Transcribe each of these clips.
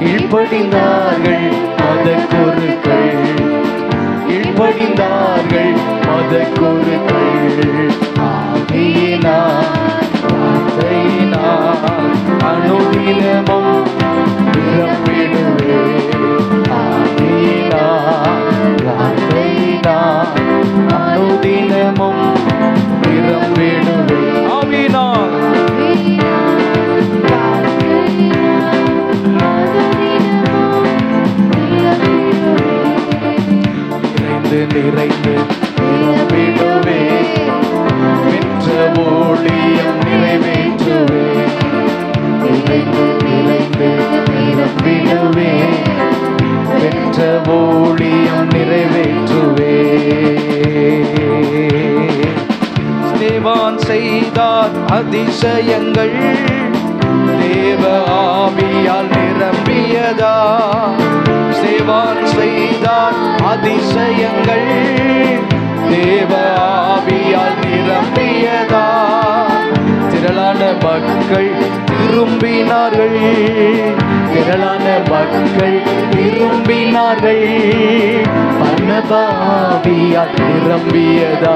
கீழ்ப்படிந்தார்கள் மத குருக்கள் கீழ்ப்படிந்தார்கள் மத குருக்கள் ஆவியினால் வார்த்தையினால் அனுதினமும் நிரம்பிடுவே ஆவியினால் வார்த்தையினால் அனுதினமும் நிரம்பிடுவே ஆவியினால் நிறைந்து நிறைந்து நிரம்பிடுவே பெற்ற ஊழியம் நிறைவேற்றுவே நிறைந்து நிறைந்து நிரம்பிடுவே பெற்ற ஊழியம் நிறைவேற்றுவே தேவான் செய்தார் அதிசயங்கள் தேவ ஆவியால் நிரம்பியதா சேவான் செய்தார் அதிசயங்கள் தேவ ஆவியால் நிரம்பியதா திரளான மக்கள் திரும்பினார்கள் திரளான மக்கள் திரும்பினார்கள் பர்ணபாவியால் நிரம்பியதா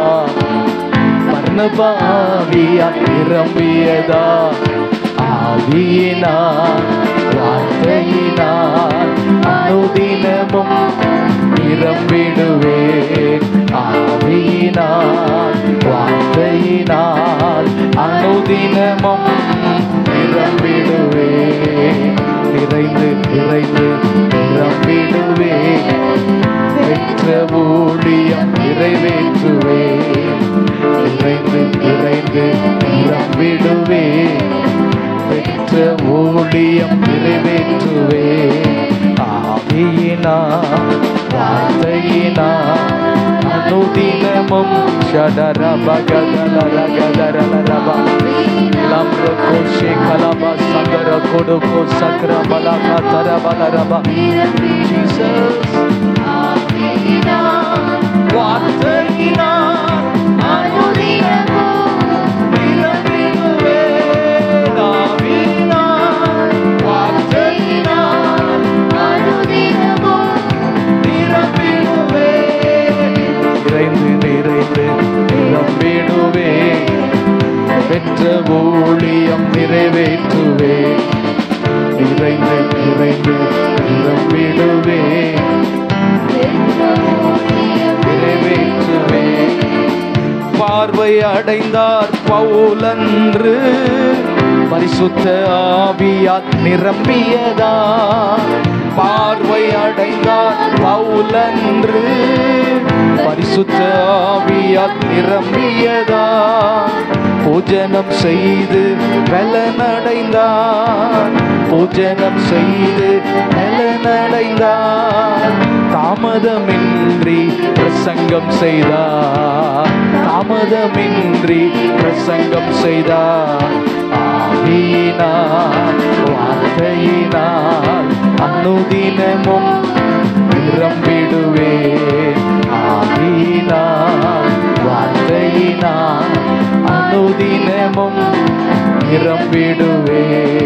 பர்ணபாவியால் நிரம்பியதா ஆவியினால் வார்த்தையினால் அனுதினமும் நிரம்பிடுவே ஆவியினால் வார்த்தையினால் அனுதினமும் நிரம்பிடுவே நிறைந்து நிறைந்து நிரம்பிடுவே பெற்ற ஊழியம் நிறைவேற்றுவே நிறைந்து நிறைந்து நிரம்பிடுவே பெற்ற ஊழியம் நிறைவேற்றுவே ஆவியினா வார்த்தையினா அனுதினமும் ஷடரபகதலரகதரலரப லம்ரகோஷே கலப சங்கர கொடுகோ சக்கர பலக தரபலரப ஜீசஸ் வார்த்தையினா நிரம்பிடுவே நாவினால் வார்த்தையினால் நிரம்பிடுவே நிறைந்து நிறைந்து நிரம்பிடுவே பெற்ற ஊழியம் நிறைவேற்றுவே நிறைந்து நிறைந்து நிரம்பிடுவே நிறைவேற்றுவே பார்வை அடைந்தார் பவுலன்று பரிசுத்த ஆவியால் நிரம்பியதா பார்வை அடைந்தார் பவுலன்று பரிசுத்த ஆவியால் நிரம்பியதா பூஜனம் செய்து பலனடைந்தார் பூஜனம் செய்து பலனடைந்தார் தாமதமின்றி பிரசங்கம் செய்தார் தாமதமின்றி பிரசங்கம் செய்தார் ஆவியினால் வார்த்தையினால் அனுதினமும் நிரம்பிடுவே ஆவியினால் வார்த்தையினால் அனுதினமும் நிரம்பிடுவே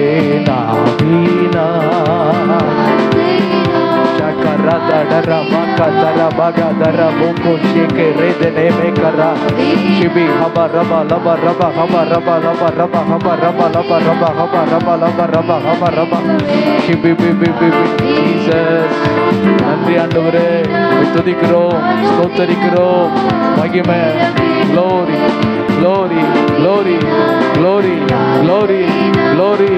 ஆவியினால் Shakaradadara makadara bagadara boko sheke redene mekara shibi haba raba laba raba haba raba laba raba haba raba laba raba haba raba laba raba haba raba shibi bi bi bi bi Jesus நன்றி ஆண்டவரே உம்மை துதிக்கிறோம் ஸ்தோத்தரிக்கிறோம் மகிமை glory glory glory glory glory glory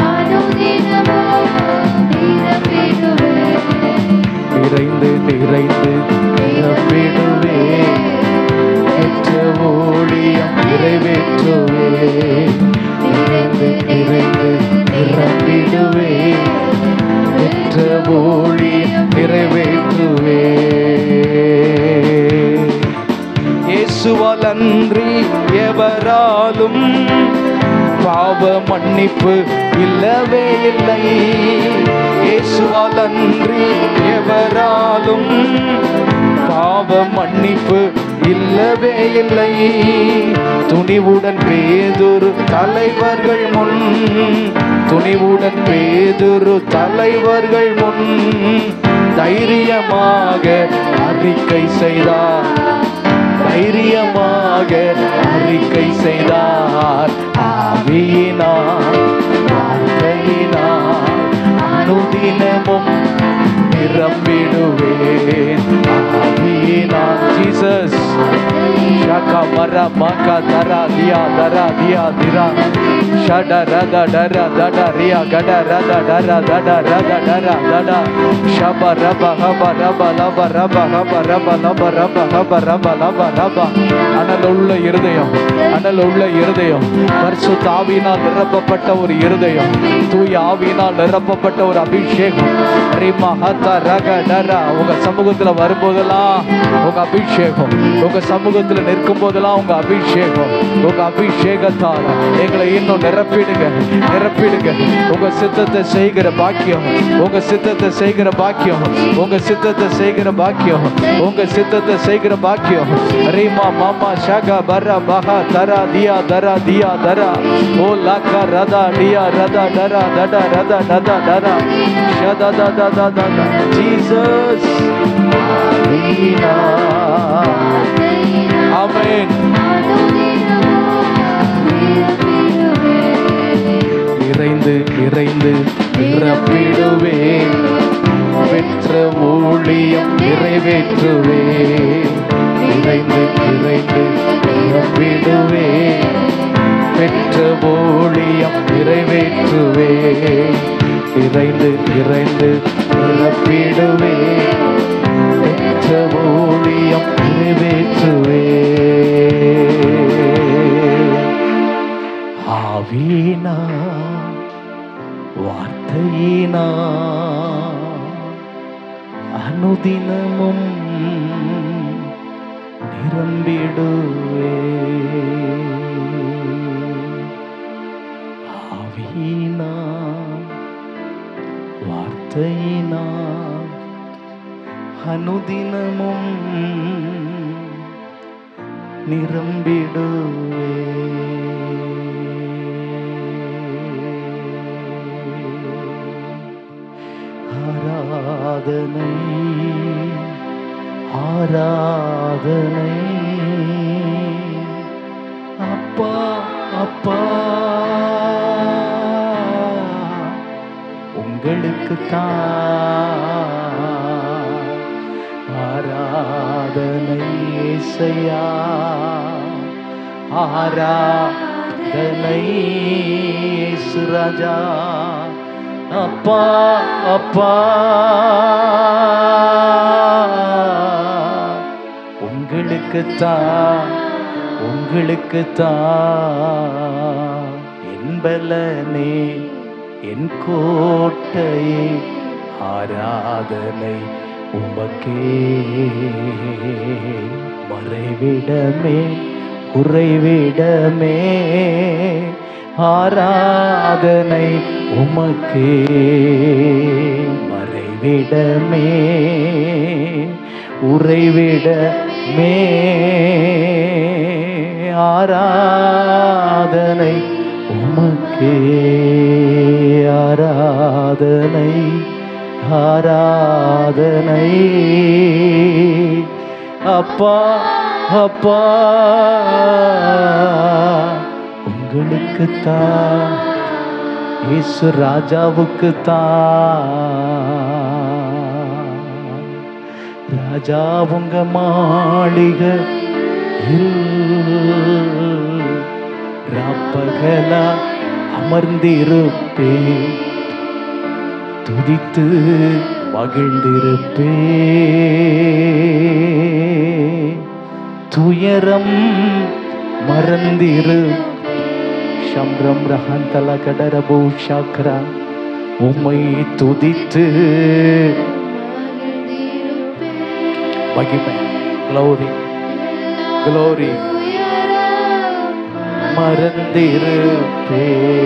நிறைந்து நிறைந்து நிரம்பிடுவே பெற்ற ஊழியம் நிறைவேற்றுவே நிறைந்து நிறைந்து நிரம்பிடுவே பெற்ற ஊழியம் நிறைவேற்றுவே இயேசுவால் அன்றி எவராலும் பாவ மன்னிப்பு இல்லவே இல்லை இயேசுவால் அன்றி எவராலும் பாவ மன்னிப்பு இல்லவே இல்லை துணிவுடன் பேதுரு தலைவர்கள் முன் துணிவுடன் பேதுரு தலைவர்கள் முன் தைரியமாக அறிக்கை செய்தார் தைரியமாக அறிக்கை செய்தார் ஆவியினார் வார்த்தையினார் அனுதினமும் நிரம்பிடுவேன் ஆவியினார் Jesus Shaka mara maka dara dia dara dia dira Shada rada dara dada ria gada rada dara dada rada dara dada Shaba raba haba raba laba raba haba raba laba raba haba raba laba raba அனல் உள்ள இருதயம் அனல் உள்ள இருதயம் பரிசு தாவினால் நிரப்பப்பட்ட ஒரு இருதயம் தூய ஆவியினால் நிரப்பப்பட்ட ஒரு அபிஷேகம் ரிமா ஹத்தா ரக டரா உங்க சமூகத்துல வரும்போதெல்லாம் உங்க அபிஷேகம் உங்க சமூகத்துல நிற்கும் போதெல்லாம் உங்க அபிஷேகம் உங்க அபிஷேகத்தால் எங்களை இன்னும் நிரப்பிடுங்க நிரப்பிடுங்க உங்க சித்தத்தை செய்கிற பாக்கியம் உங்க சித்தத்தை செய்கிற பாக்கியம் உங்க சித்தத்தை செய்கிற பாக்கியம் உங்க சித்தத்தை செய்கிற பாக்கியம் ரீமா மாமா ஷாகா பரா பஹா தரா தியா தரா தியா தரா ஓ லாக்கா ரதா டியா ரதா டரா தடா ரதா டதா டரா ஷதா தா தா தா தா தா ஜீசஸ் ஆமென் நிறைந்து நிறைந்து நிரப்பிடுவேன் பெற்ற ஊழியம் நிறைவேற்றுவேன் நிறைந்து நிறைந்து நிரப்பிடுவேன் பெற்ற ஊழியம் நிறைவேற்றுவேன் நிறைந்து நிறைந்து நிரப்பிடுவேன் பெற்ற ஊழியம் நிறைவேற்றுவேன் ஆவீனா வார்த்தையினா அனுதினமும் நிரம்பிடுவே ஆவீனா வார்த்தையினா அனுதினமும் நிரம்பிடுவே ஆராதனை ஆராதனை அப்பா அப்பா உங்களுக்கு ஆராதனை இசையா ஆராதனை சுராஜா அப்பா அப்பா உங்களுக்கு தான் உங்களுக்கு தான் என்பலனே என் கோட்டையே ஆராதனை உமக்கே மறைவிடமே உறைவிடமே ஆராதனை உமக்கே மறைவிடமே உறைவிடமே ஆராதனை உமக்கே ஆராதனை ஆராதனை அப்பா அப்பா உங்களுக்கு தான் இயேசு ராஜாவுக்கு தான் ராஜா உங்க மாளிகை ராப்பகலா அமர்ந்திருப்பே துதித்து மகிழ்ந்திருப்பே துயரம் மறந்திரு சம்ரம் ரஹந்தல கடரபு சாக்ரா உம்மை துதித்து மகிமை க்ளோரி க்ளோரி மறந்திருப்பே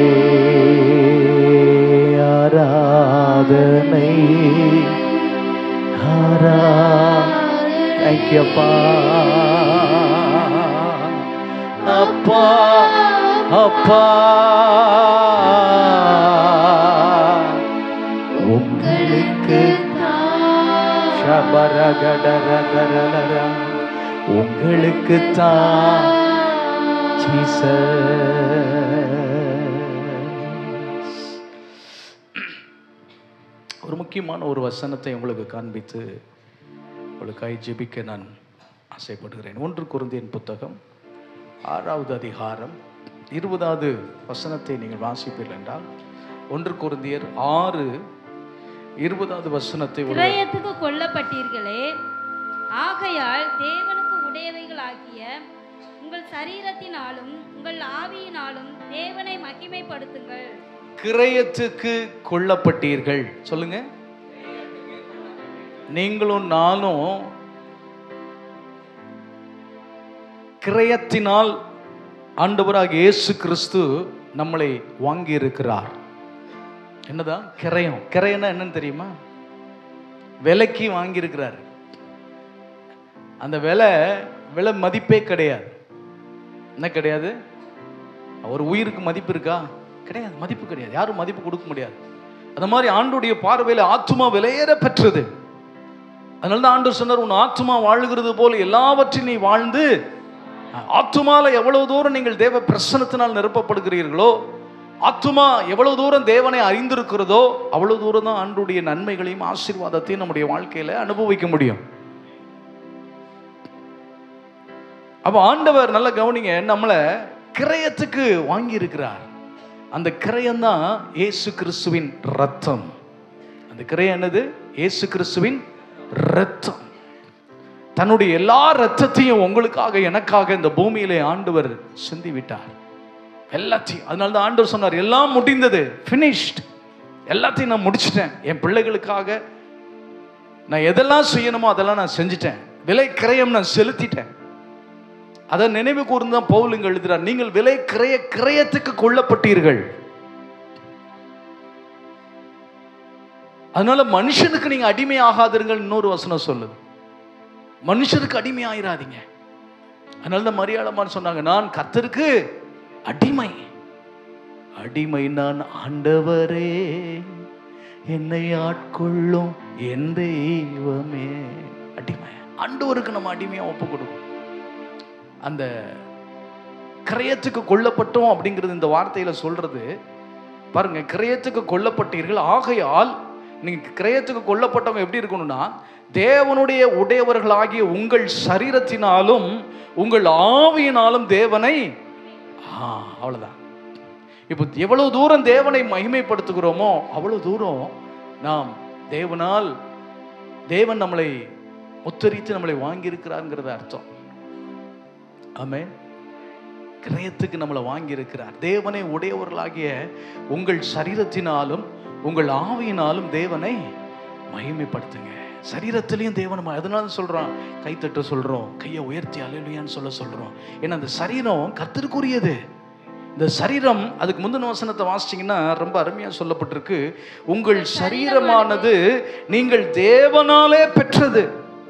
ஆராதனை ஆரா தேங்க்யூப்பா அப்பா அப்பா உங்களுக்கு ஷபரகடரகரலரா. உங்களுக்கு தான் ஒரு முக்கியமான ஒரு வசனத்தை உங்களுக்கு காண்பித்து உங்களுக்காய் ஜெபிக்க நான் ஆசைப்படுகிறேன் ஒன்று குருந்தியன் புத்தகம் ஆறாவது அதிகாரம் இருபதாவது வசனத்தை நீங்கள் வாசிப்பீர்கள் என்றால் ஒன்று குருந்தியர் ஆறு இருபதாவது வசனத்தை ஒரு கிரயத்துக்கு கொல்லப்பட்டீர்களே ஆகையால் தேவனுக்கு உடையவைகளாகிய உங்கள் சரீரத்தினாலும் உங்கள் ஆவியினாலும் தேவனை மகிமைப்படுத்துங்கள் கிரயத்துக்கு கொல்லப்பட்டீர்கள் சொல்லுங்க நீங்களும் நானும் கிரயத்தினால் ஆண்டவராக இயேசு கிறிஸ்து நம்மளை வாங்கி இருக்கிறார் என்னதான் கிரயம் கிரயம்னா என்னன்னு தெரியுமா விலைக்கு வாங்கி இருக்கிறார் அந்த விலை விலை மதிப்பே கிடையாது என்ன கிடையாது ஒரு உயிருக்கு மதிப்பு இருக்கா கிடையாது மதிப்பு கிடையாது யாரும் மதிப்பு கொடுக்க முடியாது அந்த மாதிரி ஆண்டுடைய பார்வையில் ஆத்துமா விலையேற பெற்றது அதனால தான் ஆண்டு சொன்னார் உன் ஆத்துமா வாழுகிறது போல எல்லாவற்றையும் நீ வாழ்ந்து ஆத்துமால எவ்வளவு தூரம் நீங்கள் தேவ பிரசனத்தினால் நிரப்பப்படுகிறீர்களோ ஆத்துமா எவ்வளவு தூரம் தேவனை அறிந்திருக்கிறதோ அவ்வளவு தூரம் தான் ஆண்டுடைய நன்மைகளையும் ஆசீர்வாதத்தையும் நம்முடைய வாழ்க்கையில அனுபவிக்க முடியும் அப்ப ஆண்டவர் நல்ல கவனிங்க நம்மளை கிரயத்துக்கு வாங்கி இருக்கிறார் அந்த கிரயம் தான் இயேசு கிறிஸ்துவின் ரத்தம் அந்த கிரயம் என்னது இயேசு கிறிஸ்துவின் ரத்தம் தன்னுடைய எல்லா ரத்தத்தையும் உங்களுக்காக எனக்காக இந்த பூமியிலே ஆண்டவர் சிந்தி விட்டார் எல்லாத்தையும் அதனால தான் ஆண்டவர் சொன்னார் எல்லாம் முடிந்தது finished எல்லாத்தையும் நான் முடிச்சிட்டேன் என் பிள்ளைகளுக்காக நான் எதெல்லாம் செய்யணுமோ அதெல்லாம் நான் செஞ்சிட்டேன் விலை கிரயம் நான் செலுத்திட்டேன் அதை நினைவு கூர்ந்து தான் பவுல் இங்க எழுதுறார் நீங்கள் விலை கிரய கிரயத்துக்கு கொல்லப்பட்டீர்கள் அதனால மனுஷனுக்கு நீங்க அடிமை ஆகாதீர்கள் இன்னொரு வசனம் சொல்லுது மனுஷருக்கு அடிமை ஆயிராதீங்க அதனால தான் மரியாளமான்னு சொன்னாங்க நான் கர்த்தருக்கு அடிமை அடிமை நான் ஆண்டவரே என்னை ஆட்கொள்ளும் என் தெய்வமே அடிமை ஆண்டவருக்கு நம்ம அடிமையா ஒப்பு கொடுக்கும் அந்த கிரயத்துக்கு கொல்லப்பட்டோம் அப்படிங்கிறது இந்த வார்த்தையில சொல்றது பாருங்க கிரயத்துக்கு கொல்லப்பட்டீர்கள் ஆகையால் நீங்க கிரயத்துக்கு கொல்லப்பட்டவங்க எப்படி இருக்கணும்னா தேவனுடைய உடையவர்களாகிய உங்கள் சரீரத்தினாலும் உங்கள் ஆவியினாலும் தேவனை ஆ, அவ்வளவுதான் இப்போ எவ்வளவு தூரம் தேவனை மகிமைப்படுத்துகிறோமோ அவ்வளவு தூரம் நாம் தேவனால் தேவன் நம்மளை முத்தரித்து நம்மளை வாங்கியிருக்கிறாருங்கிறது அர்த்தம் ஆமே கிரயத்துக்கு நம்மளை வாங்கி இருக்கிறார் தேவனை உடையவர்களாகிய உங்கள் சரீரத்தினாலும் உங்கள் ஆவியினாலும் தேவனை மகிமைப்படுத்துங்க சரீரத்திலையும் தேவனை ம- அதனால சொல்றோம் கைத்தட்ட சொல்றோம் கையை உயர்த்தி அலையிலையான்னு சொல்ல சொல்றோம் ஏன்னா அந்த சரீரம் கர்த்தருக்குரியது இந்த சரீரம் அதுக்கு முந்தின வசனத்தை வாசிச்சீங்கன்னா ரொம்ப அருமையா சொல்லப்பட்டிருக்கு உங்கள் சரீரமானது நீங்கள் தேவனாலே பெற்றது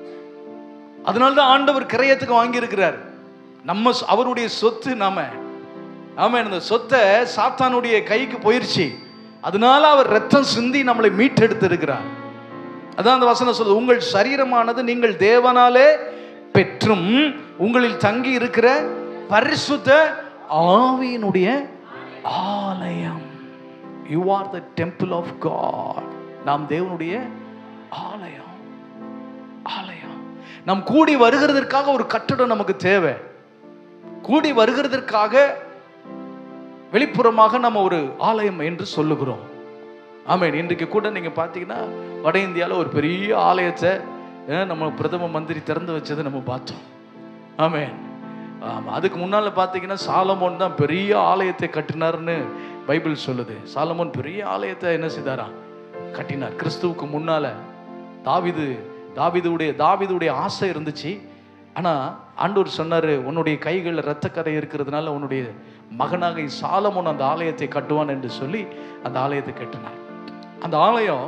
அதனால தான் ஆண்டவர் கிரயத்துக்கு வாங்கியிருக்கிறார் நம்ம சொ- அவருடைய சொத்து நாம ஆமா இந்த சொத்தை சாத்தானுடைய கைக்கு போயிருச்சு அதனால அவர் ரத்தம் சிந்தி நம்மளை மீட்டெடுத்து இருக்கிறார் அதான் அந்த வசனம் சொல்லுது உங்கள் சரீரமானது நீங்கள் தேவனாலே பெற்றும் உங்களில் தங்கி இருக்கிற பரிசுத்த ஆவியினுடைய ஆலயம் you are the temple of God நாம் தேவனுடைய ஆலயம் ஆலயம் நாம் கூடி வருகிறதற்காக ஒரு கட்டடம் நமக்கு தேவை கூடி வருகிறதற்காக வெளிப்புறமாக நம்ம ஒரு ஆலயம் என்று சொல்லுகிறோம் ஆமென் இன்றைக்கு கூட நீங்க பார்த்தீங்கன்னா வட இந்தியாவில் ஒரு பெரிய ஆலயத்தை அஹ், நம்ம பிரதம மந்திரி திறந்து வச்சதை நம்ம பார்த்தோம் ஆமென் ஆமா அதுக்கு முன்னால பார்த்தீங்கன்னா சாலமோன் தான் பெரிய ஆலயத்தை கட்டினார்னு பைபிள் சொல்லுது சாலமோன் பெரிய ஆலயத்தை என்ன செய்தாராம் கட்டினார் கிறிஸ்துவுக்கு முன்னால தாவிது தாவிதுடைய தாவிதுடைய ஆசை இருந்துச்சு ஆனா ஆண்டவர் சொன்னாரு உன்னுடைய கைகளில் இரத்தக்கரை இருக்கிறதுனால உன்னுடைய மகனாக சாலமோன் அந்த ஆலயத்தை கட்டுவான் என்று சொல்லி அந்த ஆலயத்தை கட்டினார் அந்த ஆலயம்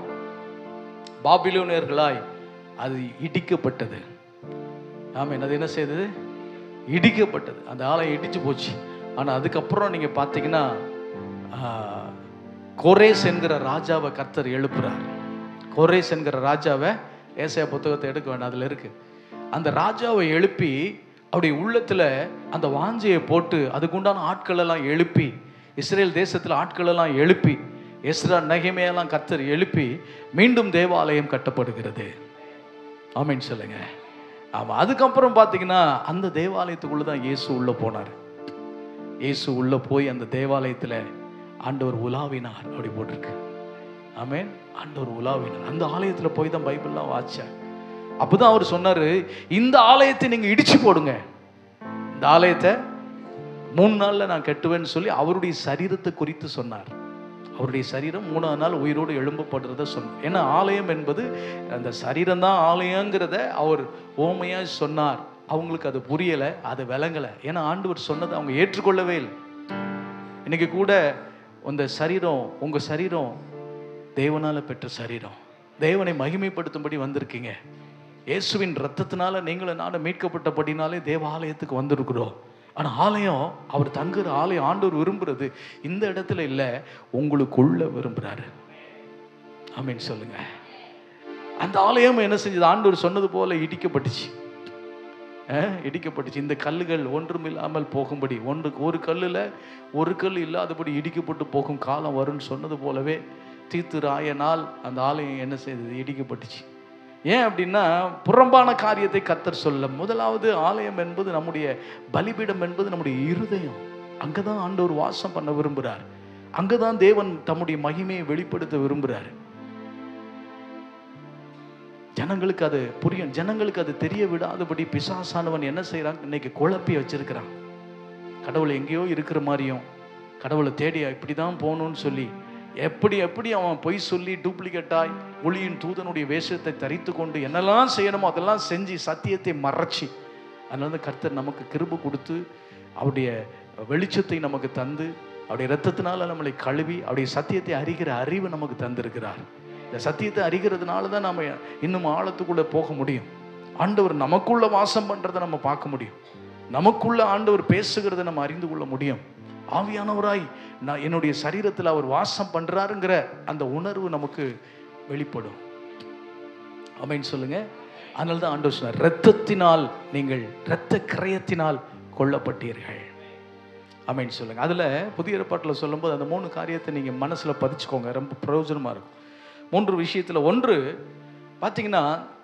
பாபிலோனியர்களாய் அது இடிக்கப்பட்டது ஆமென் அது என்ன செய்தது இடிக்கப்பட்டது அந்த ஆலயம் இடிச்சு போச்சு ஆனால் அதுக்கப்புறம் நீங்கள் பார்த்தீங்கன்னா ஆஹ், கோரேஸ் என்கிற ராஜாவை கர்த்தர் எழுப்புறார் கோரேஸ் என்கிற ராஜாவை ஏசாயா புத்தகத்தை எடுக்க வேண்டாம் அதில் இருக்கு அந்த ராஜாவை எழுப்பி அவருடைய உள்ளத்துல அந்த வாஞ்சையை போட்டு அதுக்குண்டான ஆட்கள் எல்லாம் எழுப்பி இஸ்ரேல் தேசத்துல ஆட்கள் எல்லாம் எழுப்பி எஸ்ரா நகைமையெல்லாம் கர்த்தர் எழுப்பி மீண்டும் தேவாலயம் கட்டப்படுகிறது ஆமீன் சொல்லுங்க ஆமா அதுக்கப்புறம் பார்த்தீங்கன்னா அந்த தேவாலயத்துக்குள்ள தான் இயேசு உள்ள போனார் இயேசு உள்ள போய் அந்த தேவாலயத்துல ஆண்டவர் உலாவினார் அப்படி போட்டிருக்கு ஆமென் ஆண்டவர் உலாவினார் அந்த ஆலயத்துல போய் தான் பைபிள்லாம் வாச்சார் அப்பதான் அவர் சொன்னாரு இந்த ஆலயத்தை நீங்க இடிச்சு போடுங்க இந்த ஆலயத்தை மூணு நாள்ல நான் கட்டுவேன்னு சொல்லி அவருடைய சரீரத்தை குறித்து சொன்னார் அவருடைய சரீரம் மூணாவது நாள் உயிரோடு எழும்பப்படுறத சொன்னார் ஏன்னா ஆலயம் என்பது அந்த சரீரம் தான் ஆலயங்கிறத அவர் ஓமையா சொன்னார் அவங்களுக்கு அது புரியலை அது விளங்கலை ஏன்னா ஆண்டவர் சொன்னதை அவங்க ஏற்றுக்கொள்ளவே இல்லை இன்னைக்கு கூட அந்த சரீரம் உங்க சரீரம் தேவனால பெற்ற சரீரம் தேவனை மகிமைப்படுத்தும்படி வந்திருக்கீங்க இயேசுவின் ரத்தத்தினால நீங்களும் நானும் மீட்கப்பட்டபடினாலே தேவாலயத்துக்கு வந்திருக்கிறோம் ஆனா ஆலயம் அவர் தங்குற ஆலயம் ஆண்டவர் விரும்புறது இந்த இடத்துல இல்ல உங்களுக்குள்ள விரும்புறாரு ஆமீன் சொல்லுங்க அந்த ஆலயம் என்ன செஞ்சது ஆண்டவர் சொன்னது போல இடிக்கப்பட்டுச்சு அஹ், இடிக்கப்பட்டுச்சு இந்த கல்லுகள் ஒன்றுமில்லாமல் போகும்படி ஒன்றுக்கு ஒரு கல்லுல ஒரு கல் இல்லாதபடி இடிக்கப்பட்டு போகும் காலம் வரும்னு சொன்னது போலவே தீத்து ராயனால் அந்த ஆலயம் என்ன செய்தது இடிக்கப்பட்டுச்சு ஏன் அப்படின்னா புறம்பான காரியத்தை கத்தர் சொல்ல முதலாவது ஆலயம் என்பது நம்முடைய பலிபீடம் என்பது நம்முடைய இருதயம் அங்கதான் ஆண்டவர் வாசம் பண்ண விரும்புகிறார் அங்கதான் தேவன் தம்முடைய மகிமையை வெளிப்படுத்த விரும்புகிறார் ஜனங்களுக்கு அது புரியும் ஜனங்களுக்கு அது தெரிய விடாதபடி பிசாசானவன் என்ன செய்றான் இன்னைக்கு குழப்பி வச்சிருக்கிறான் கடவுள் எங்கேயோ இருக்கிற மாதிரியும் கடவுளை தேடி இப்படிதான் போகணும்னு சொல்லி எப்படி எப்படி அவன் பொய் சொல்லி டூப்ளிகேட்டாய் ஒளியின் தூதனுடைய வேஷத்தை தரித்து கொண்டு என்னெல்லாம் செய்யணுமோ அதெல்லாம் செஞ்சு சத்தியத்தை மறைச்சி அதனால தான் கர்த்தர் நமக்கு கிருபை கொடுத்து அவருடைய வெளிச்சத்தை நமக்கு தந்து அவருடைய இரத்தத்தினால நம்மளை கழுவி அவருடைய சத்தியத்தை அறிகிற அறிவு நமக்கு தந்திருக்கிறார் இந்த சத்தியத்தை அறிகிறதுனால தான் நம்ம இன்னும் ஆழத்துக்குள்ள போக முடியும் ஆண்டவர் நமக்குள்ள வாசம் பண்றதை நம்ம பார்க்க முடியும் நமக்குள்ள ஆண்டவர் பேசுகிறதை நம்ம அறிந்து கொள்ள முடியும் ஆவியானவராய் நான் என்னுடைய சரீரத்தில் அவர் வாசம் பண்றாருங்கிற அந்த உணர்வு நமக்கு வெளிப்படும் அமைன்னு சொல்லுங்க அதனால தான் ஆண்டவர் சொன்னார் இரத்தத்தினால் நீங்கள் இரத்த கிரயத்தினால் கொல்லப்பட்டீர்கள் அமைன்னு சொல்லுங்க அதுல புதிய ஏற்பாட்டில் சொல்லும்போது அந்த மூணு காரியத்தை நீங்க மனசுல பதிச்சுக்கோங்க ரொம்ப பிரயோஜனமா இருக்கும் மூன்று விஷயத்துல ஒன்று பார்த்தீங்கன்னா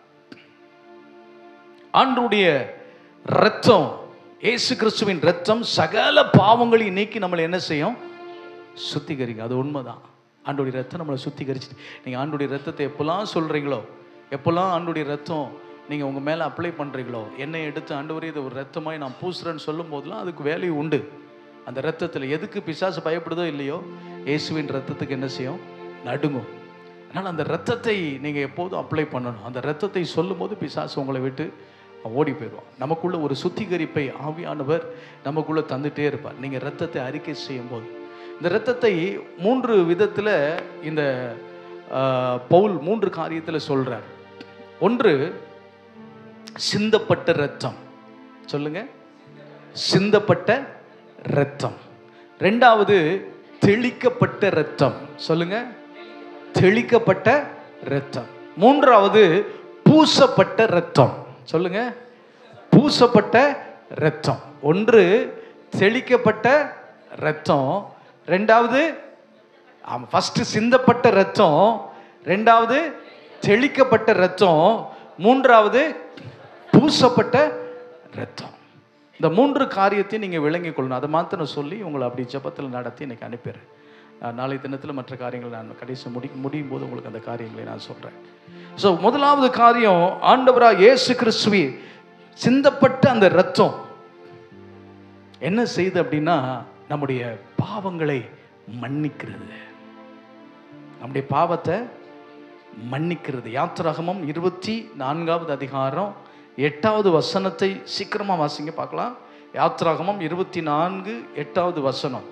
ஆண்டருடைய ரத்தம் இயேசு கிறிஸ்துவின் ரத்தம் சகல பாவங்களையும் நீக்கி நம்மளை என்ன செய்யும் சுத்திகரிக்கும் அது உண்மைதான் ஆண்டுடைய ரத்தம் நம்மளை சுத்திகரிச்சு நீங்கள் ஆண்டுடைய ரத்தத்தை எப்போல்லாம் சொல்கிறீங்களோ எப்போல்லாம் ஆண்டுடைய ரத்தம் நீங்கள் உங்கள் மேலே அப்ளை பண்ணுறீங்களோ எண்ணெய் எடுத்து ஆண்டவரே இது ஒரு ரத்தமாய் நான் பூசுறேன்னு சொல்லும் போதெல்லாம் அதுக்கு வேல்யூ உண்டு அந்த ரத்தத்தில் எதுக்கு பிசாசு பயப்படுதோ இல்லையோ இயேசுவின் ரத்தத்துக்கு என்ன செய்யும் நடுங்கும் அதனால் அந்த ரத்தத்தை நீங்கள் எப்போதும் அப்ளை பண்ணணும் அந்த ரத்தத்தை சொல்லும்போது பிசாசு உங்களை விட்டு ஓடி போயிடுவான் நமக்குள்ள ஒரு சுத்திகரிப்பை ஆவியானவர் நமக்குள்ள தந்துட்டே இருப்பார் நீங்கள் ரத்தத்தை அறிக்கை செய்யும்போது இந்த ரத்தத்தை மூன்று விதத்தில் இந்த ஆஹ், பவுல் மூன்று காரியத்தில் சொல்றார் ஒன்று சிந்தப்பட்ட ரத்தம் சொல்லுங்க சிந்தப்பட்ட ரத்தம் ரெண்டாவது தெளிக்கப்பட்ட ரத்தம் சொல்லுங்க தெளிக்கப்பட்ட ரத்தம் மூன்றாவது பூசப்பட்ட ரத்தம் சொல்லுங்க பூசப்பட்ட ரத்தம் ஒன்று தெளிக்கப்பட்ட ரத்தம் ரெண்டாவது ஆமாம் ஃபஸ்ட்டு சிந்தப்பட்ட ரத்தம் ரெண்டாவது தெளிக்கப்பட்ட ரத்தம் மூன்றாவது பூசப்பட்ட ரத்தம் இந்த மூன்று காரியத்தையும் நீங்கள் விளங்கிக் கொள்ளணும் அதை மாத்திரம் சொல்லி உங்களை அப்படி ஜெபத்தில் நடத்தி இன்னைக்கு அனுப்பிடுறேன் நான் நாளை தினத்தில் மற்ற காரியங்களை நான் கடைசி முடி முடியும் போது உங்களுக்கு அந்த காரியங்களை நான் சொல்கிறேன் ஸோ முதலாவது காரியம் ஆண்டவராக இயேசு கிறிஸ்துவி சிந்தப்பட்ட அந்த ரத்தம் என்ன செய்யுது அப்படின்னா நம்முடைய பாவங்களை மன்னிக்கிறது நம்முடைய பாவத்தை மன்னிக்கிறது யாத்திராகமம் இருபத்தி நான்காவது அதிகாரம் எட்டாவது வசனத்தை சீக்கிரமா வாசிங்க பார்க்கலாம் யாத்திராகமம் இருபத்தி நான்கு எட்டாவது வசனம்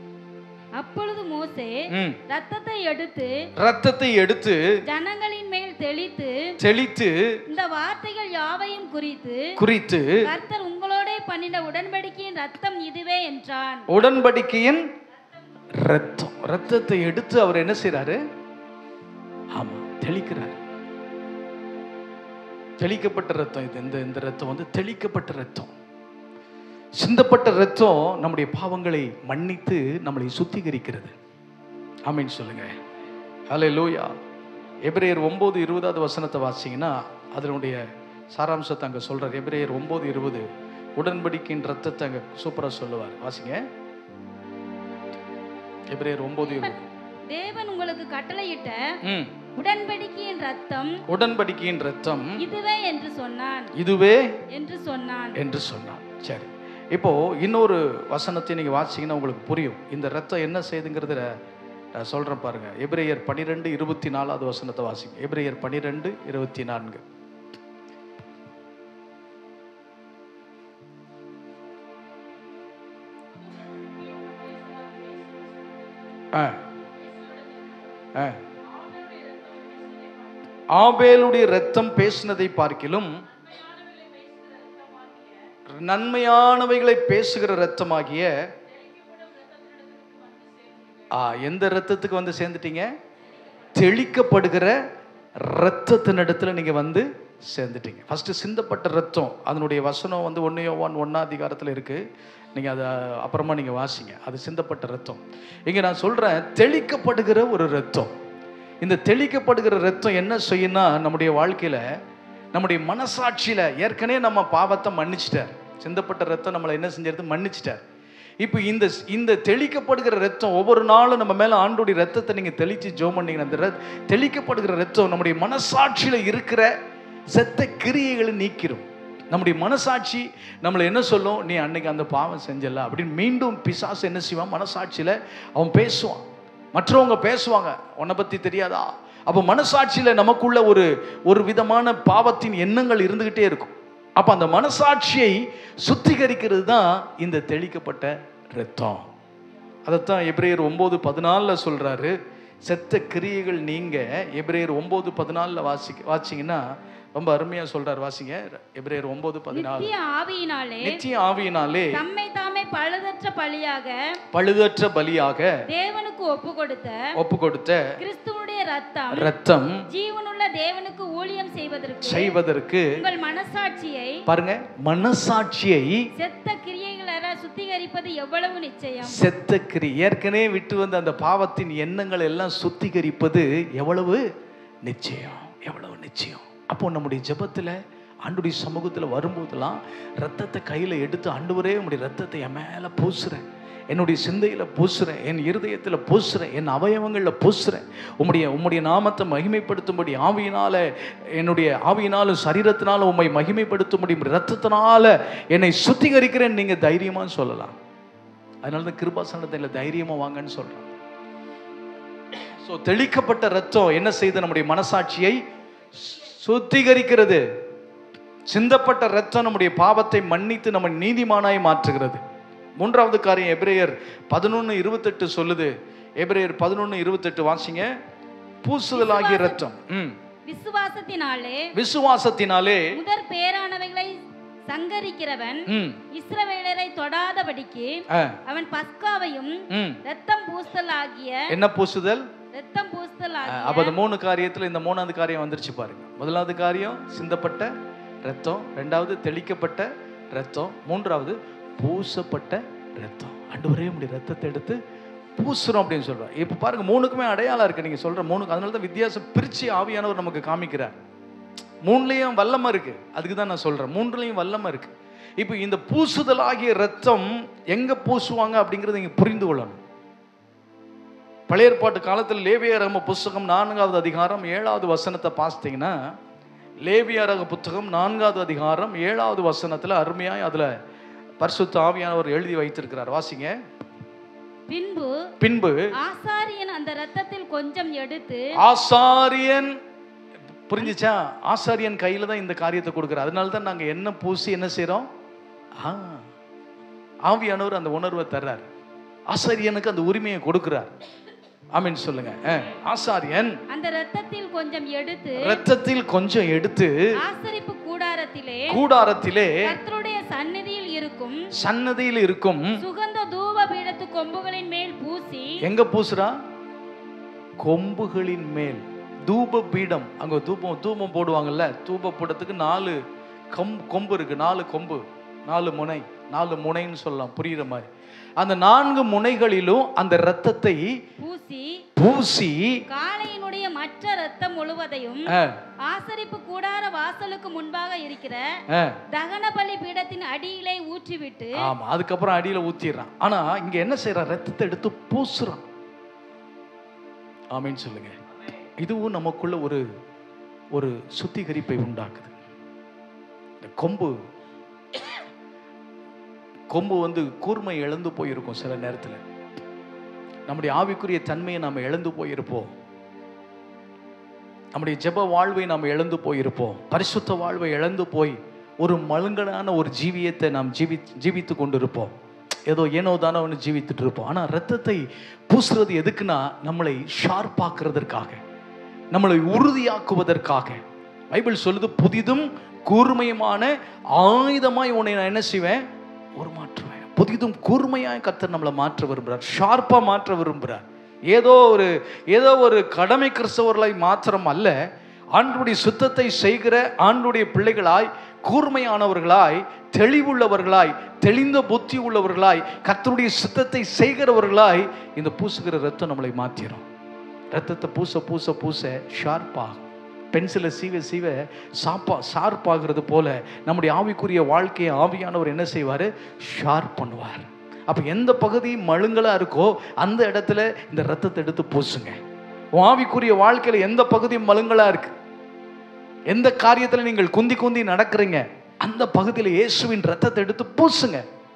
அப்பொழுது மோசே ம். ரத்தத்தை எடுத்து ரத்தத்தை எடுத்து ஜனங்களின் மேல் தெளித்து தெளித்து இந்த வார்த்தைகள் யாவையும் குறித்து குறித்து கர்த்தர் உங்களோட பண்ணின உடன்படிக்கையின் ரத்தம் இதுவே என்றான் உடன்படிக்கையின் ரத்தம் ரத்தத்தை எடுத்து அவர் என்ன செய்றாரு ஆமா தெளிக்கிறார் தெளிக்கப்பட்ட ரத்தம் இது இந்த இந்த ரத்தம் வந்து தெளிக்கப்பட்ட ரத்தம் சிந்தப்பட்ட ரத்தம் நம்முடைய பாவங்களை மன்னித்து நம்மளை சுத்திகரிக்கிறது ஆமீன் சொல்லுங்க ஹலே லூயா எபிரேயர் ஒன்பது இருபதாவது வசனத்தை வாசிங்கன்னா அதனுடைய சாராம்சத்தை அங்கே சொல்றார் எபிரேயர் ஒன்பது இருபது உடன்படிக்கையின் ரத்தத்தை அங்கே சூப்பராக சொல்லுவார் வாசிங்க எபிரேயர் ஒன்பது இருபது தேவன் உங்களுக்கு கட்டளையிட்ட ம் உடன்படிக்கையின் ரத்தம் உடன்படிக்கையின் ரத்தம் இதுவே என்று சொன்னான் இதுவே என்று சொன்னான் என்று சொன்னான் சரி இப்போ இன்னொரு வசனத்தை நீங்க வாசிங்கன்னா உங்களுக்கு புரியும் இந்த ரத்தம் என்ன செய்யுதுங்கிறத நான் சொல்றேன் பாருங்க எபிரேயர் பனிரெண்டு இருபத்தி நாலாவது வசனத்தை வாசிங்க எபிரேயர் பனிரெண்டு இருபத்தி நான்கு ஆ ஆ ஆபேலுடைய ரத்தம் பேசினதை பார்க்கிலும் நன்மையானவைகளை பேசுகிற ரத்தமாகிய ஆ எந்த ரத்தத்துக்கு வந்து சேர்ந்துட்டீங்க தெளிக்கப்படுகிற ரத்தத்தினிடத்துல நீங்க வந்து சேர்ந்துட்டீங்க ஃபர்ஸ்ட் சிந்தப்பட்ட ரத்தம் அதனுடைய வசனம் வந்து ஒன்னையோ ஒன் ஒன்னா அதிகாரத்தில் இருக்கு நீங்க அதை அப்புறமா நீங்க வாசிங்க அது சிந்தப்பட்ட ரத்தம் இங்க நான் சொல்றேன் தெளிக்கப்படுகிற ஒரு ரத்தம் இந்த தெளிக்கப்படுகிற ரத்தம் என்ன செய்யும்னா நம்முடைய வாழ்க்கையில நம்முடைய மனசாட்சியில ஏற்கனவே நம்ம பாவத்தை மன்னிச்சிட்டார் சிந்தப்பட்ட ரத்தம் நம்மளை என்ன செஞ்சிருது மன்னிச்சிட்டார் இப்போ இந்த இந்த தெளிக்கப்படுகிற ரத்தம் ஒவ்வொரு நாளும் நம்ம மேல ஆண்டுடைய ரத்தத்தை நீங்க தெளிச்சு ஜோம் பண்ணீங்கன்னா அந்த ரத்- தெளிக்கப்படுகிற ரத்தம் நம்முடைய மனசாட்சியில இருக்கிற செத்த கிரியைகளை நீக்கிறோம் நம்முடைய மனசாட்சி நம்மளை என்ன சொல்லும் நீ அன்னைக்கு அந்த பாவம் செஞ்சல அப்படின்னு மீண்டும் பிசாசு என்ன செய்வான் மனசாட்சியில அவன் பேசுவான் மற்றவங்க பேசுவாங்க உன்னை பத்தி தெரியாதா அப்போ மனசாட்சியில நமக்குள்ள ஒரு ஒரு விதமான பாவத்தின் எண்ணங்கள் இருந்துகிட்டே இருக்கும் அப்ப அந்த மனசாட்சியை சுத்திகரிக்கிறது தான் இந்த தெளிக்கப்பட்ட ரத்தம் அதைத்தான் எபிரேயர் ஒன்பது பதினாலுல சொல்றாரு செத்த கிரியைகள் நீங்க எபிரேயர் ஒன்பது பதினாலுல வாசி வாசிங்கன்னா ரொம்ப அருமையா சொல்றாரு வாசிங்க எபிரேயர் ஒன்பது பதினாலு நித்திய ஆவியினாலே நித்திய ஆவியினாலே தம்மை தாமே பழுதற்ற பலியாக பழுதற்ற பலியாக தேவனுக்கு ஒப்பு கொடுத்த ஒப்பு கொடுத்த கிறிஸ்துவுடைய ரத்தம் ரத்தம் ஜீவனுள்ள தேவனுக்கு ஊழியம் செய்வதற்கு செய்வதற்கு உங்கள் மனசாட்சியை பாருங்க மனசாட்சியை செத்த கிரியைகள சுத்திகரிப்பது எவ்வளவு நிச்சயம் செத்த கிரி ஏற்கனவே விட்டு வந்த அந்த பாவத்தின் எண்ணங்கள் எல்லாம் சுத்திகரிப்பது எவ்வளவு நிச்சயம் எவ்வளவு நிச்சயம் அப்போ நம்முடைய ஜெபத்துல ஆண்டுடைய சமூகத்துல வரும்போதெல்லாம் ரத்தத்தை கையில எடுத்து ஆண்டவரே உம்முடைய ரத்தத்தை என் மேல பூசுறேன் என்னுடைய சிந்தையில பூசுறேன் என் இருதயத்துல பூசுறேன் என் அவயவங்கள்ல பூசுறேன் உம்முடைய உம்முடைய நாமத்தை மகிமைப்படுத்தும்படி ஆவியினால என்னுடைய ஆவியினாலும் சரீரத்தினாலும் உம்மை மகிமைப்படுத்தும்படி உம்முடைய ரத்தத்தினால என்னை சுத்திகரிக்கிறேன் நீங்க தைரியமா சொல்லலாம் அதனால தான் கிருபாசனத்தில் தைரியமா வாங்கன்னு சொல்றான் ஸோ தெளிக்கப்பட்ட ரத்தம் என்ன செய்து நம்முடைய மனசாட்சியை சுத்திகரிக்கிறது சிந்தப்பட்ட ரத்தம் நம்முடைய பாவத்தை மன்னித்து நம்ம நீதிமானாய் மாற்றுகிறது மூன்றாவது காரியம் எபிரேயர் பதினொன்று இருபத்தெட்டு சொல்லுது எபிரேயர் பதினொன்று இருபத்தெட்டு வாசிங்க பூசுதலாகிய ரத்தம் ம் விசுவாசத்தினாலே விசுவாசத்தினாலே முதற் பேரானவைகளை சங்கரிக்கிறவன் ம் இஸ்ரவேலரை தொடாதபடிக்கு ஆ, அவன் பஸ்காவையும் ம் ரத்தம் பூசல் ஆகிய என்ன பூசுதல் ரத்தம் பூசல் ஆகிய அப்போ அந்த மூணு காரியத்தில் இந்த மூணாவது காரியம் வந்துருச்சு பாருங்க முதலாவது காரியம் சிந்தப்பட்ட ரத்தம் ரெண்டாவது தெளிக்கப்பட்ட ரத்தம் மூன்றாவது பூசப்பட்ட ரத்தம் ஆண்டவரே உடைய ரத்தத்தை எடுத்து பூசுறோம் அப்படின்னு சொல்றோம் இப்போ பாருங்க மூணுக்குமே அடையாளம் இருக்கு நீங்க சொல்ற மூணுக்கு அதனால தான் வித்தியாசம் பிரிச்சு ஆவியானவர் நமக்கு காமிக்கிறார் மூணுலேயும் வல்லமை இருக்கு அதுக்கு தான் நான் சொல்றேன் மூன்றுலையும் வல்லமை இருக்கு இப்போ இந்த பூசுதல் ஆகிய ரத்தம் எங்க பூசுவாங்க அப்படிங்கிறத நீங்க புரிந்து கொள்ளணும் பழைய ஏற்பாட்டு காலத்தில் லேவியரகம புஸ்தகம் நான்காவது அதிகாரம் ஏழாவது வசனத்தை பார்த்தீங்கன்னா லேவியரக புத்தகம் நான்காவது அதிகாரம் ஏழாவது வசனத்துல அருமையாய் அதுல பரிசுத்த ஆவியானவர் எழுதி வைத்திருக்கிறார் வாசிங்க பின்பு பின்பு ஆசாரியன் அந்த ரத்தத்தில் கொஞ்சம் எடுத்து ஆசாரியன் புரிஞ்சுச்சா ஆசாரியன் கையில தான் இந்த காரியத்தை கொடுக்குறார் அதனால தான் நாங்க என்ன பூசி என்ன செய்றோம் ஆ ஆவியானவர் அந்த உணர்வை தர்றார் ஆசாரியனுக்கு அந்த உரிமையை கொடுக்கிறார் ஆமீன் சொல்லுங்க அஹ், ஆசாரியன் அந்த இரத்தத்தில் கொஞ்சம் எடுத்து இரத்தத்தில் கொஞ்சம் எடுத்து ஆசரிப்பு கூடாரத்திலே கூடாரத்திலே கர்த்தருடைய சந்நிதியில் இருக்கும் சன்னதியில் இருக்கும் சுகந்த தூப பீடத்து கொம்புகளின் மேல் பூசி எங்க பூசுறா கொம்புகளின் மேல் தூப பீடம் அங்க தூபம் தூபம் போடுவாங்கல்ல தூப பீடத்துக்கு நாலு கம் கொம்பு இருக்கு நாலு கொம்பு நாலு முனை நாலு முனைன்னு சொல்லலாம் புரியுற மாதிரி அந்த நான்கு முனைகளிலும் அந்த இரத்தத்தை பூசி பூசி காளையினுடைய மற்ற இரத்தம் முழுவதையும் அஹ், ஆசரிப்பு கூடார வாசலுக்கு முன்பாக இருக்கிற அஹ், தகன பலி பீடத்தின் அடியிலே ஊற்றிவிட்டு ஆமா அதுக்கப்புறம் அடியில ஊத்திடுறான் ஆனா இங்க என்ன செய்யறான் ரத்தத்தை எடுத்து பூசுறான் ஆமீன்னு சொல்லுங்க இதுவும் நமக்குள்ள ஒரு ஒரு சுத்திகரிப்பை உண்டாக்குது இந்த கொம்பு கொம்பு வந்து கூர்மை இழந்து போயிருக்கும் சில நேரத்துல நம்முடைய ஆவிக்குரிய தன்மையை நாம் இழந்து போயிருப்போம் நம்முடைய ஜெப வாழ்வை நாம் இழந்து போயிருப்போம் பரிசுத்த வாழ்வை இழந்து போய் ஒரு மழுங்கலான ஒரு ஜீவியத்தை நாம் ஜீவி ஜீவித்து கொண்டிருப்போம் ஏதோ ஏனோ தானோ ஒன்று ஜீவித்துட்டு இருப்போம் ஆனால் ரத்தத்தை பூசுறது எதுக்குன்னா நம்மளை ஷார்ப்பாக்குறதற்காக நம்மளை உறுதியாக்குவதற்காக பைபிள் சொல்லுது புதிதும் கூர்மையுமான ஆயுதமாய் உன்னை நான் என்ன செய்வேன் ஒரு மாற்றுவேன் புதிதும் கூர்மையாய் கர்த்தர் நம்மளை மாற்ற விரும்புகிறார் ஷார்ப்பாக மாற்ற விரும்புகிறார் ஏதோ ஒரு ஏதோ ஒரு கடமை கிறிஸ்தவர்களாய் மாத்திரம் அல்ல ஆண்டுடைய சுத்தத்தை செய்கிற ஆண்டுடைய பிள்ளைகளாய் கூர்மையானவர்களாய் தெளிவுள்ளவர்களாய் தெளிந்த புத்தி உள்ளவர்களாய் கர்த்தருடைய சுத்தத்தை செய்கிறவர்களாய் இந்த பூசுகிற ரத்தம் நம்மளை மாற்றிடும் ரத்தத்தை பூச பூச பூச ஷார்ப்பாகும் பென்சிலை சீவ சீவ சாப்பா ஷார்ப்பாகிறது போல நம்முடைய ஆவிக்குரிய வாழ்க்கையை ஆவியானவர் என்ன செய்வார் ஷார்ப் பண்ணுவார் அப்போ எந்த பகுதி மழுங்கலாக இருக்கோ அந்த இடத்துல இந்த ரத்தத்தை எடுத்து பூசுங்க உன் ஆவிக்குரிய வாழ்க்கையில் எந்த பகுதி மழுங்கலாக இருக்கு எந்த காரியத்தில் நீங்கள் குந்தி குந்தி நடக்கிறீங்க அந்த பகுதியில் இயேசுவின் ரத்தத்தை எடுத்து பூசுங்க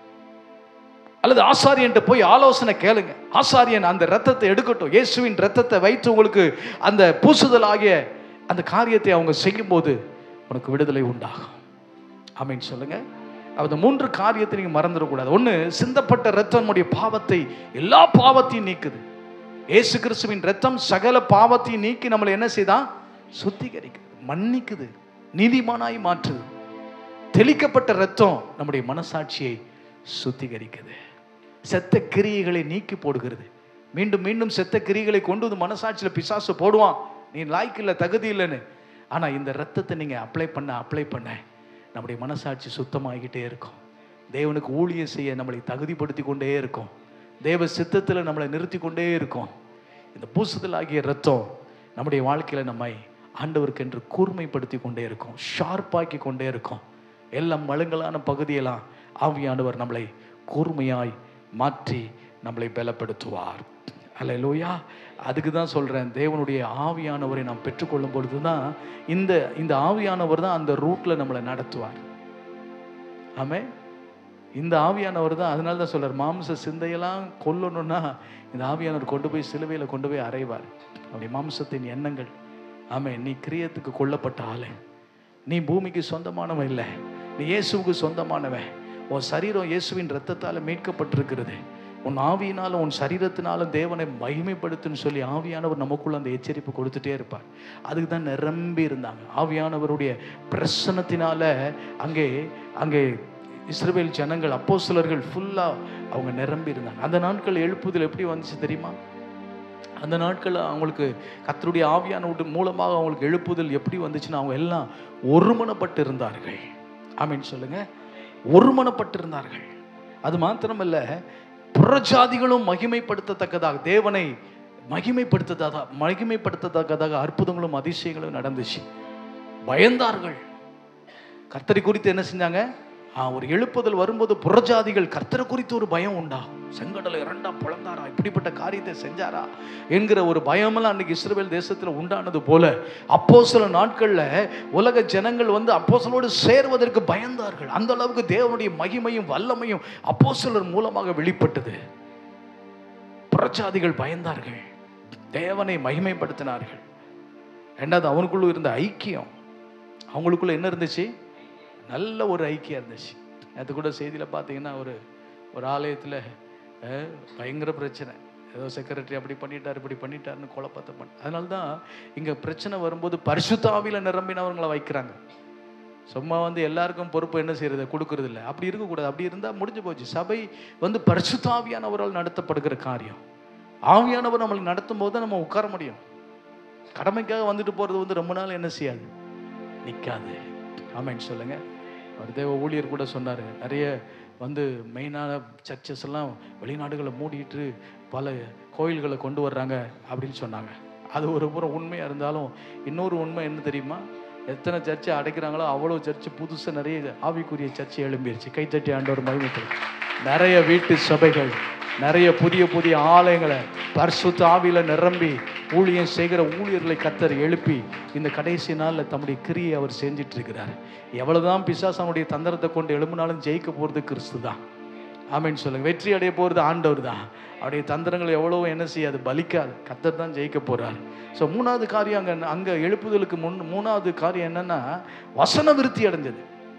அல்லது ஆசாரியன்ட்ட போய் ஆலோசனை கேளுங்க ஆசாரியன் அந்த ரத்தத்தை எடுக்கட்டும் இயேசுவின் ரத்தத்தை வைத்து உங்களுக்கு அந்த பூசுதல் ஆகிய அந்த காரியத்தை அவங்க செய்யும்போது உனக்கு விடுதலை உண்டாகும் ஆமீன் சொல்லுங்க அந்த மூன்று காரியத்தை நீங்க மறந்துடக்கூடாது ஒன்று சிந்தப்பட்ட ரத்தம் நம்முடைய பாவத்தை எல்லா பாவத்தையும் நீக்குது இயேசு கிறிஸ்துவின் ரத்தம் சகல பாவத்தையும் நீக்கி நம்மளை என்ன செய்தான் சுத்திகரிக்குது மன்னிக்குது நீதிமானாய் மாற்றுது தெளிக்கப்பட்ட ரத்தம் நம்முடைய மனசாட்சியை சுத்திகரிக்குது செத்த கிரியைகளை நீக்கி போடுகிறது மீண்டும் மீண்டும் செத்த கிரியைகளை கொண்டு வந்து மனசாட்சியில் பிசாசு போடுவான் நீ லாய்க்கு இல்லை தகுதி இல்லைன்னு ஆனால் இந்த ரத்தத்தை நீங்கள் அப்ளை பண்ண அப்ளை பண்ண நம்முடைய மனசாட்சி சுத்தமாகிக்கிட்டே இருக்கும் தேவனுக்கு ஊழியம் செய்ய நம்மளை தகுதிப்படுத்தி கொண்டே இருக்கும் தேவ சித்தத்தில் நம்மளை நிறுத்தி கொண்டே இருக்கும் இந்த பூசுதல் ஆகிய ரத்தம் நம்முடைய வாழ்க்கையில் நம்மை ஆண்டவருக்கென்று கூர்மைப்படுத்தி கொண்டே இருக்கும் ஷார்ப்பாக்கி கொண்டே இருக்கும் எல்லாம் மழுங்கலான பகுதியெல்லாம் ஆவியானவர் நம்மளை கூர்மையாய் மாற்றி நம்மளை பலப்படுத்துவார் அல்லேலூயா அதுக்கு தான் சொல்கிறேன் தேவனுடைய ஆவியானவரை நாம் பெற்றுக்கொள்ளும் பொழுது தான் இந்த இந்த ஆவியானவர் தான் அந்த ரூட்டில் நம்மளை நடத்துவார் ஆமே இந்த ஆவியானவர் தான் அதனால தான் சொல்றார் மாம்ச சிந்தையெல்லாம் கொல்லணும்னா இந்த ஆவியானவர் கொண்டு போய் சிலுவையில் கொண்டு போய் அறைவார் அப்படி மாம்சத்தின் எண்ணங்கள் ஆமே நீ கிரியத்துக்கு கொல்லப்பட்ட ஆளு நீ பூமிக்கு சொந்தமானவன் இல்லை நீ இயேசுவுக்கு சொந்தமானவன் உன் சரீரம் இயேசுவின் ரத்தத்தால் மீட்கப்பட்டிருக்கிறது உன் ஆவியினாலும் உன் சரீரத்தினாலும் தேவனை மகிமைப்படுத்துன்னு சொல்லி ஆவியானவர் நமக்குள்ள அந்த எச்சரிப்பு கொடுத்துட்டே இருப்பார் அதுக்கு தான் நிரம்பி இருந்தாங்க ஆவியானவருடைய பிரசன்னத்தினால அங்கே அங்கே இஸ்ரவேல் ஜனங்கள் அப்போஸ்தலர்கள் ஃபுல்லாக அவங்க நிரம்பி இருந்தாங்க அந்த நாட்கள் எழுப்புதல் எப்படி வந்துச்சு தெரியுமா அந்த நாட்களில் அவங்களுக்கு கத்தருடைய ஆவியான மூலமாக அவங்களுக்கு எழுப்புதல் எப்படி வந்துச்சுன்னா அவங்க எல்லாம் ஒருமனப்பட்டு இருந்தார்கள் ஆமீன் சொல்லுங்க ஒருமனப்பட்டு இருந்தார்கள் அது மாத்திரமல்ல புறஜாதிகளும் மகிமைப்படுத்தத்தக்கதாக தேவனை மகிமைப்படுத்ததாக மகிமைப்படுத்தத்தக்கதாக அற்புதங்களும் அதிசயங்களும் நடந்துச்சு பயந்தார்கள் கர்த்தரை குறித்து என்ன செஞ்சாங்க ஆ, ஒரு எழுப்புதல் வரும்போது புறஜாதிகள் கர்த்தரை குறித்து ஒரு பயம் உண்டா செங்கடலை இரண்டா பிளந்தாரா இப்படிப்பட்ட காரியத்தை செஞ்சாரா என்கிற ஒரு பயமெல்லாம் அன்னைக்கு இஸ்ரவேல் தேசத்தில் உண்டானது போல அப்போ சில நாட்களில் உலக ஜனங்கள் வந்து அப்போஸ்தலரோடு சேர்வதற்கு பயந்தார்கள் அந்த அளவுக்கு தேவனுடைய மகிமையும் வல்லமையும் அப்போஸ்தலர் மூலமாக வெளிப்பட்டது புறஜாதிகள் பயந்தார்கள் தேவனை மகிமைப்படுத்தினார்கள் ரெண்டாவது அவனுக்குள்ள இருந்த ஐக்கியம் அவங்களுக்குள்ள என்ன இருந்துச்சு நல்ல ஒரு ஐக்கியம் இருந்துச்சு நேற்று கூட செய்தியில் பார்த்தீங்கன்னா ஒரு ஒரு ஆலயத்தில் பயங்கர பிரச்சனை ஏதோ செக்ரட்டரி அப்படி பண்ணிட்டார் இப்படி பண்ணிட்டாருன்னு குழப்பத்தை பண்ண அதனால தான் இங்கே பிரச்சனை வரும்போது பரிசுத்தாவியில் நிரம்பினவங்களை வைக்கிறாங்க சும்மா வந்து எல்லாருக்கும் பொறுப்பு என்ன செய்யறது கொடுக்கறது இல்லை அப்படி இருக்கக்கூடாது அப்படி இருந்தால் முடிஞ்சு போச்சு சபை வந்து பரிசுத்தாவியானவரால் நடத்தப்படுகிற காரியம் ஆவியானவர் நம்மளுக்கு நடத்தும் போது தான் நம்ம உட்கார முடியும் கடமைக்காக வந்துட்டு போகிறது வந்து ரொம்ப நாள் என்ன செய்யாது நிற்காது ஆமான்னு சொல்லுங்க ஒரு தேவ ஊழியர் கூட சொன்னார் நிறைய வந்து மெயினான சர்ச்சஸ் எல்லாம் வெளிநாடுகளை மூடிட்டு பல கோயில்களை கொண்டு வர்றாங்க அப்படின்னு சொன்னாங்க அது ஒரு புறம் உண்மையாக இருந்தாலும் இன்னொரு உண்மை என்ன தெரியுமா எத்தனை சர்ச்சை அடைக்கிறாங்களோ அவ்வளோ சர்ச்சு புதுசாக நிறைய ஆவிக்குரிய சர்ச்சை எழும்பிருச்சு கைத்தட்டி ஆண்டவர் மகிமைத்தில் நிறைய வீட்டு சபைகள் நிறைய புதிய புதிய ஆலயங்களை பரிசுத்த ஆவியில நிரம்பி ஊழியம் செய்கிற ஊழியர்களை கத்தர் எழுப்பி இந்த கடைசி நாளில் தம்முடைய கிரியை அவர் செஞ்சிட்டு இருக்கிறார் எவ்வளவுதான் பிசாசனுடைய தந்திரத்தை கொண்டு எழும்பினாலும் ஜெயிக்க போகிறது கிறிஸ்து தான் ஆமென்னு சொல்லுங்க வெற்றி அடைய போகிறது ஆண்டவர் தான் அவருடைய தந்திரங்கள் எவ்வளவோ என்ன செய்யாது பலிக்காது கத்தர் தான் ஜெயிக்க போறார் ஸோ மூணாவது காரியம் அங்கே அங்கே எழுப்புதலுக்கு முன் மூணாவது காரியம் என்னன்னா வசன விருத்தி அடைஞ்சது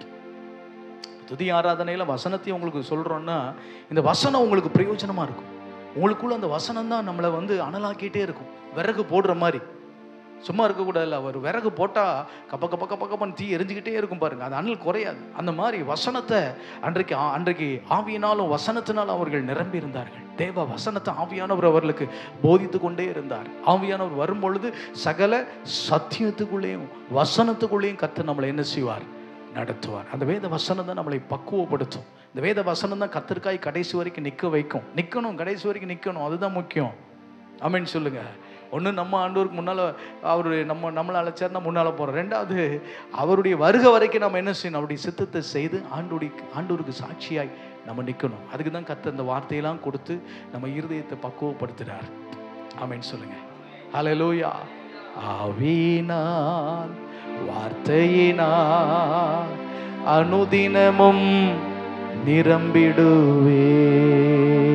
துதி ஆராதனையில் வசனத்தை உங்களுக்கு சொல்கிறோன்னா இந்த வசனம் உங்களுக்கு பிரயோஜனமாக இருக்கும் உங்களுக்குள்ள அந்த வசனம் தான் நம்மளை வந்து அனலாக்கிட்டே இருக்கும் விறகு போடுற மாதிரி சும்மா இருக்கக்கூடாதுல்ல அவர் விறகு போட்டால் கப்ப கப்ப கப்ப கப்பன்னு தீ எரிஞ்சுக்கிட்டே இருக்கும் பாருங்க அது அனல் குறையாது அந்த மாதிரி வசனத்தை அன்றைக்கு ஆ- அன்றைக்கு ஆவியினாலும் வசனத்தினாலும் அவர்கள் நிரம்பி இருந்தார்கள் தேவ வசனத்தை ஆவியானவர் அவர்களுக்கு போதித்து கொண்டே இருந்தார் ஆவியானவர் வரும்பொழுது சகல சத்தியத்துக்குள்ளேயும் வசனத்துக்குள்ளேயும் கத்து நம்மளை என்ன செய்வார் நடத்துவார் அந்த வேத வசனம் தான் நம்மளை பக்குவப்படுத்தும் இந்த வேத வசனம் தான் கத்திற்காய் கடைசி வரைக்கும் நிற்க வைக்கும் நிற்கணும் கடைசி வரைக்கும் நிற்கணும் அதுதான் முக்கியம் ஆமென்னு சொல்லுங்க ஒன்று நம்ம ஆண்டவருக்கு முன்னால் அவர் நம்ம நம்மளை அழைச்சார்னா முன்னால் போகிறோம் ரெண்டாவது அவருடைய வருகை வரைக்கும் நம்ம என்ன செய்யணும் அவருடைய சித்தத்தை செய்து ஆண்டுடைய ஆண்டவருக்கு சாட்சியாய் நம்ம நிற்கணும் அதுக்கு தான் கத்த இந்த வார்த்தையெல்லாம் கொடுத்து நம்ம இருதயத்தை பக்குவப்படுத்துகிறார் ஆமென்னு சொல்லுங்க ஹalleluya ஆவினால் வார்த்தையினால் அனுதினமும் நிரம்பிடுவே